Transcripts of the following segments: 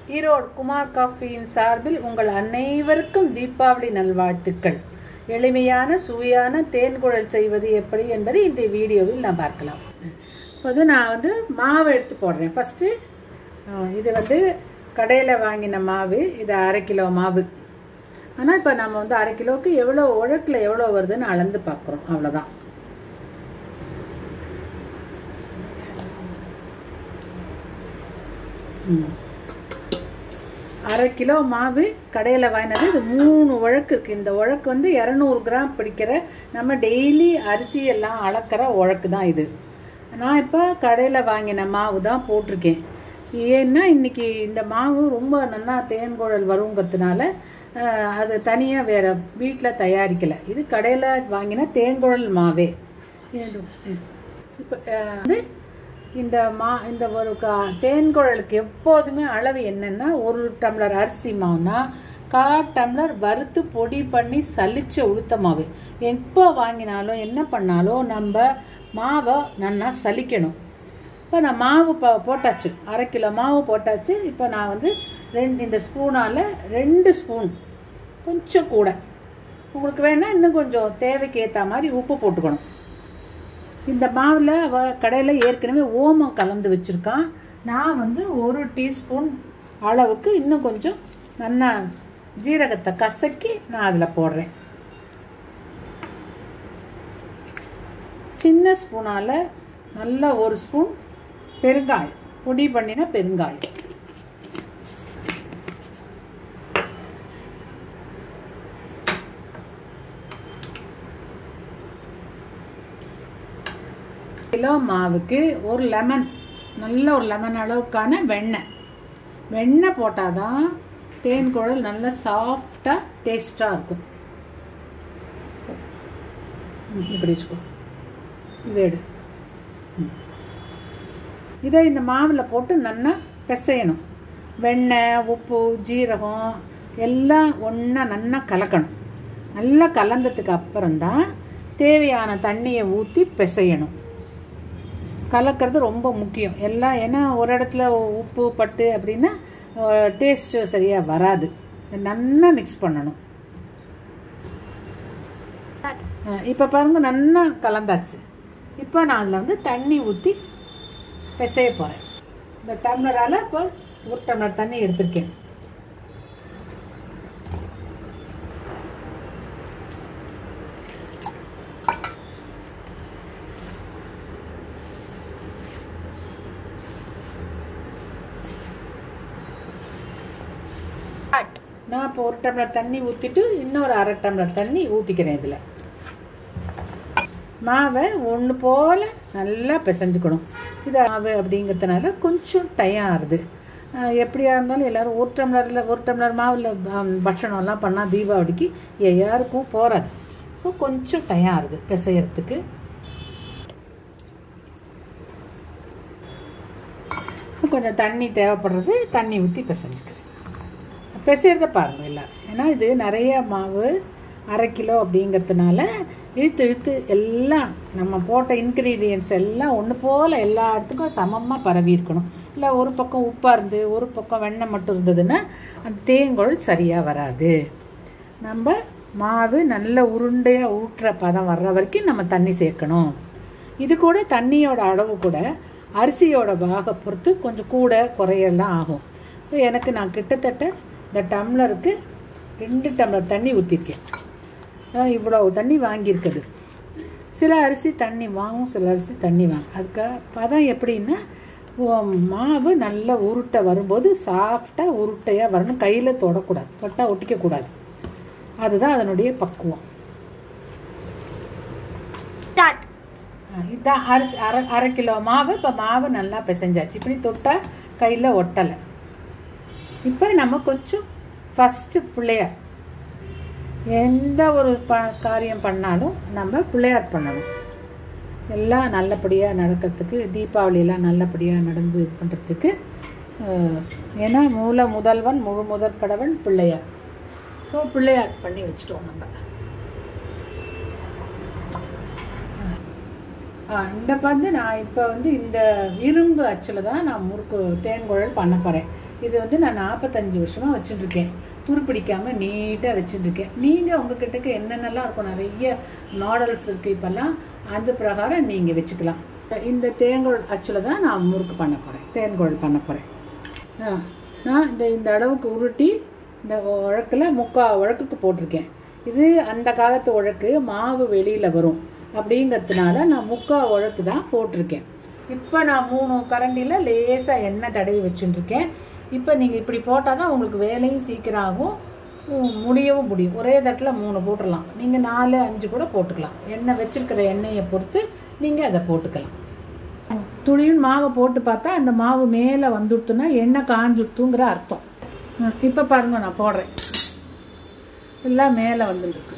ஈரோடு குமார் காஃபியின் சார்பில் உங்கள் அனைவருக்கும் தீபாவளி நல்வாழ்த்துக்கள் எளிமையான சுவையான தேன்குழல் செய்வது எப்படி என்பதை இந்த வீடியோவில் நான் பார்க்கலாம் இப்போது நான் வந்து மாவு எடுத்து போடுறேன் ஃபஸ்ட்டு இது வந்து கடையில் வாங்கின மாவு இது அரை கிலோ மாவு ஆனால் இப்போ நம்ம வந்து அரை கிலோவுக்கு எவ்வளோ உழக்கில் எவ்வளோ வருதுன்னு அளந்து பார்க்குறோம் அவ்வளோதான் ம் அரை கிலோ மாவு கடையில் வாங்கினது இது மூணு உழக்கு இருக்குது இந்த உழக்கு வந்து இரநூறு கிராம் பிடிக்கிற நம்ம டெய்லி அரிசி எல்லாம் அளக்கிற உழக்கு தான் இது நான் இப்போ கடையில் வாங்கின மாவு தான் போட்டிருக்கேன் ஏன்னா இன்னைக்கு இந்த மாவு ரொம்ப நல்லா தேன்குழல் வருங்கிறதுனால அது தனியாக வேறு வீட்டில் தயாரிக்கலை இது கடையில் வாங்கின தேன்குழல் மாவே இப்போ வந்து இந்த மா இந்த ஒரு கா தேன்குழலுக்கு எப்போதுமே அளவு என்னென்னா ஒரு டம்ளர் அரிசி மாவுனா கா டம்ளர் வறுத்து பொடி பண்ணி சலிச்ச உளுத்த மாவு எப்போ வாங்கினாலும் என்ன பண்ணாலும் நம்ம மாவை நல்லா சலிக்கணும் இப்போ நான் மாவு ப போட்டாச்சு அரை கிலோ மாவு போட்டாச்சு இப்போ நான் வந்து ரெண்டு இந்த ஸ்பூனால் ரெண்டு ஸ்பூன் கொஞ்சம் கூட உங்களுக்கு வேணால் இன்னும் கொஞ்சம் தேவைக்கு ஏற்ற மாதிரி உப்பு போட்டுக்கணும் இந்த மாவில் அவ கடையில் ஏற்கனவே ஓமம் கலந்து வச்சுருக்கான் நான் வந்து ஒரு டீஸ்பூன் அளவுக்கு இன்னும் கொஞ்சம் நல்லா ஜீரகத்தை கசக்கி நான் அதில் போடுறேன் சின்ன ஸ்பூனால் நல்ல ஒரு ஸ்பூன் பெருங்காயம் பொடி பண்ணின பெருங்காயம் கிலோ மாவுக்கு ஒரு லெமன் நல்ல ஒரு லெமன் அளவுக்கான வெண்ணெய் வெண்ணெய் போட்டால் தான் தேன் குழல் நல்ல சாஃப்டாக டேஸ்ட்டாக இருக்கும் இப்படி வச்சுக்கோ இதை எடு இதை இந்த மாவில் போட்டு நல்லா பிசையணும் வெண்ணெய் உப்பு ஜீரகம் எல்லாம் ஒன்றா நல்லா கலக்கணும் நல்லா கலந்ததுக்கு அப்புறம்தான் தேவையான தண்ணியை ஊற்றி பிசையணும் கலக்கிறது ரொம்ப முக்கியம் எல்லாம் ஏன்னா ஒரு இடத்துல உப்பு பட்டு அப்படின்னா டேஸ்ட்டு சரியாக வராது நல்லா மிக்ஸ் பண்ணணும் இப்போ பாருங்க நல்லா கலந்தாச்சு இப்போ நான் அதில் வந்து தண்ணி ஊற்றி பிசைய போகிறேன் இந்த டம்ளரால் இப்போ ஒரு டம்ளர் தண்ணி எடுத்திருக்கேன் நான் இப்போ ஒரு டம்ளர் தண்ணி ஊற்றிட்டு இன்னொரு அரை டம்ளர் தண்ணி ஊற்றிக்கிறேன் இதில் மாவை ஒன்று போல் நல்லா பிசைஞ்சுக்கணும் இது மாவு அப்படிங்கிறதுனால கொஞ்சம் டயம் ஆகுது எப்படியா இருந்தாலும் எல்லோரும் ஒரு டம்ளரில் ஒரு டம்ளர் மாவில் பட்சணம்லாம் பண்ணால் தீபாவளிக்கு யாருக்கும் போகாது ஸோ கொஞ்சம் டயம் ஆகுது பிசையறதுக்கு கொஞ்சம் தண்ணி தேவைப்படுறது தண்ணி ஊற்றி பிசைஞ்சுக்கிறேன் பிசைறத பாருங்கள் எல்லாம் ஏன்னா இது நிறைய மாவு அரை கிலோ அப்படிங்கிறதுனால இழுத்து இழுத்து எல்லாம் நம்ம போட்ட இன்க்ரீடியன்ஸ் எல்லாம் ஒன்று போல் எல்லா இடத்துக்கும் சமமாக பரவி இருக்கணும் இல்லை ஒரு பக்கம் உப்பாக இருந்து ஒரு பக்கம் வெண்ணெய் மட்டும் இருந்ததுன்னா அந்த தேங்கோள் சரியாக வராது நம்ம மாவு நல்ல உருண்டையாக ஊட்டுற பதம் வர்ற வரைக்கும் நம்ம தண்ணி சேர்க்கணும் இது கூட தண்ணியோட அளவு கூட அரிசியோட பாக பொறுத்து கொஞ்சம் கூட குறையெல்லாம் ஆகும் எனக்கு நான் கிட்டத்தட்ட இந்த டம்ளருக்கு ரெண்டு டம்ளர் தண்ணி ஊற்றிருக்கேன் இவ்வளோ தண்ணி வாங்கியிருக்குது சில அரிசி தண்ணி வாங்கும் சில அரிசி தண்ணி வாங்கும் அதுக்காக பதம் எப்படின்னா மாவு நல்லா உருட்டை வரும்போது சாஃப்டாக உருட்டையாக வரணும் கையில் தொடக்கூடாது தொட்டால் ஒட்டிக்கக்கூடாது அதுதான் அதனுடைய பக்குவம் இதுதான் அரிசி அரை அரை கிலோ மாவு இப்போ மாவு நல்லா பிசைஞ்சாச்சு இப்படி தொட்டால் கையில் ஒட்டலை இப்போ நம்ம கொஞ்சம் ஃபஸ்ட்டு பிள்ளையார் எந்த ஒரு ப காரியம் பண்ணாலும் நம்ம பிள்ளையார் பண்ணணும் எல்லாம் நல்லபடியாக நடக்கிறதுக்கு தீபாவளியெல்லாம் நல்லபடியாக நடந்து இது பண்ணுறதுக்கு ஏன்னா மூல முதல்வன் முழு முதற் கடவன் பிள்ளையார் ஸோ பிள்ளையார் பண்ணி வச்சிட்டோம் நம்ம இந்த வந்து நான் இப்போ வந்து இந்த இரும்பு அச்சில் தான் நான் முறுக்கு தேன்குழல் பண்ண போகிறேன் இது வந்து நான் நாற்பத்தஞ்சு வருஷமாக வச்சுட்டுருக்கேன் துருப்பிடிக்காமல் நீட்டாக வச்சுட்டுருக்கேன் நீங்கள் உங்ககிட்டக்கு என்னென்னலாம் இருக்கும் நிறைய மாடல்ஸ் இருக்குது இப்போல்லாம் அந்த பிரகாரம் நீங்கள் வச்சுக்கலாம் இந்த தேங்கோள் அச்சில் தான் நான் முறுக்கு பண்ண போகிறேன் தேன்கோள் பண்ண போகிறேன் ஆ நான் இந்த இந்த அளவுக்கு உருட்டி இந்த உழக்கில் முக்கால் உழக்குக்கு போட்டிருக்கேன் இது அந்த காலத்து உழக்கு மாவு வெளியில் வரும் அப்படிங்கிறதுனால நான் முக்கால் உழக்கு தான் போட்டிருக்கேன் இப்போ நான் மூணு கரண்டியில் லேசாக எண்ணெய் தடவி வச்சுட்டுருக்கேன் இப்போ நீங்கள் இப்படி போட்டால் தான் உங்களுக்கு வேலையும் சீக்கிரம் ஆகும் உம், முடியவும் முடியும் ஒரே தட்டில் மூணு போட்டுடலாம் நீங்கள் நாலு அஞ்சு கூட போட்டுக்கலாம் எண்ணெய் வச்சிருக்கிற எண்ணெயை பொறுத்து நீங்கள் அதை போட்டுக்கலாம் துணியும் மாவை போட்டு பார்த்தா அந்த மாவு மேலே வந்துடுத்துனா எண்ணெய் காஞ்சுடுத்துங்கிற அர்த்தம் இப்போ பாருங்க நான் போடுறேன் எல்லாம் மேலே வந்துருக்கு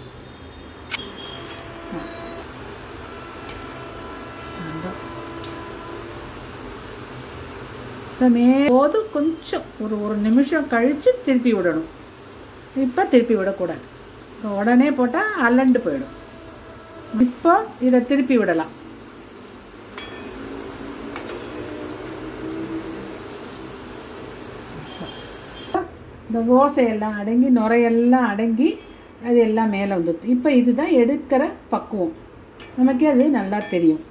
இப்போ மே போது கொஞ்சம் ஒரு ஒரு நிமிஷம் கழித்து திருப்பி விடணும் இப்போ திருப்பி விடக்கூடாது இப்போ உடனே போட்டால் அலண்டு போயிடும் இப்போ இதை திருப்பி விடலாம் இந்த ஓசையெல்லாம் அடங்கி நுரையெல்லாம் அடங்கி அது எல்லாம் மேலே வந்துடுது இப்போ இதுதான் எடுக்கிற பக்குவம் நமக்கே அது நல்லா தெரியும்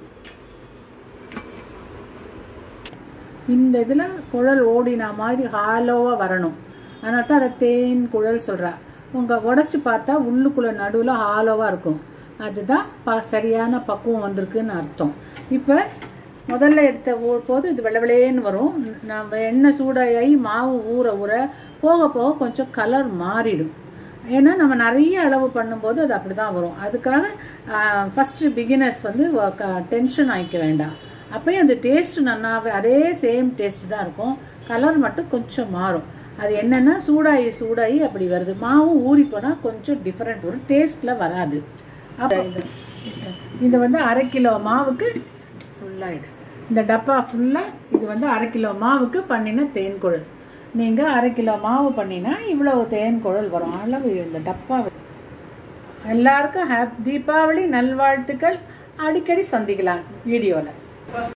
இந்த இதில் குழல் ஓடினா மாதிரி ஹாலோவாக வரணும் அதனால தான் அதை தேன் குழல் சொல்கிறா உங்கள் உடச்சி பார்த்தா உள்ளுக்குள்ளே நடுவில் ஹாலோவாக இருக்கும் அதுதான் ப சரியான பக்குவம் வந்திருக்குன்னு அர்த்தம் இப்போ முதல்ல எடுத்த ஊ- போது இது வெள்ளை வெள்ளையேன்னு வரும் நம்ம எண்ணெய் சூடாகி மாவு ஊற ஊற போக போக கொஞ்சம் கலர் மாறிடும் ஏன்னா நம்ம நிறைய அளவு பண்ணும்போது அது அப்படி தான் வரும் அதுக்காக ஃபஸ்ட்டு பிகினர்ஸ் வந்து டென்ஷன் ஆகிக்க வேண்டாம் அப்பயும் அந்த டேஸ்ட் நல்லாவே அதே சேம் டேஸ்ட் தான் இருக்கும் கலர் மட்டும் கொஞ்சம் மாறும் அது என்னென்னா சூடாகி சூடாகி அப்படி வருது மாவும் ஊறி போனால் கொஞ்சம் டிஃப்ரெண்ட் வரும் டேஸ்ட்டில் வராது அப்போ இது இது வந்து அரை கிலோ மாவுக்கு ஃபுல்லாகிடும் இந்த டப்பா ஃபுல்லாக இது வந்து அரை கிலோ மாவுக்கு பண்ணின தேன் குழல் நீங்கள் அரை கிலோ மாவு பண்ணினா இவ்வளவு தேன் குழல் வரும் அளவு இந்த டப்பா எல்லாருக்கும் ஹாப் தீபாவளி நல்வாழ்த்துக்கள் அடிக்கடி சந்திக்கலாம் வீடியோவில்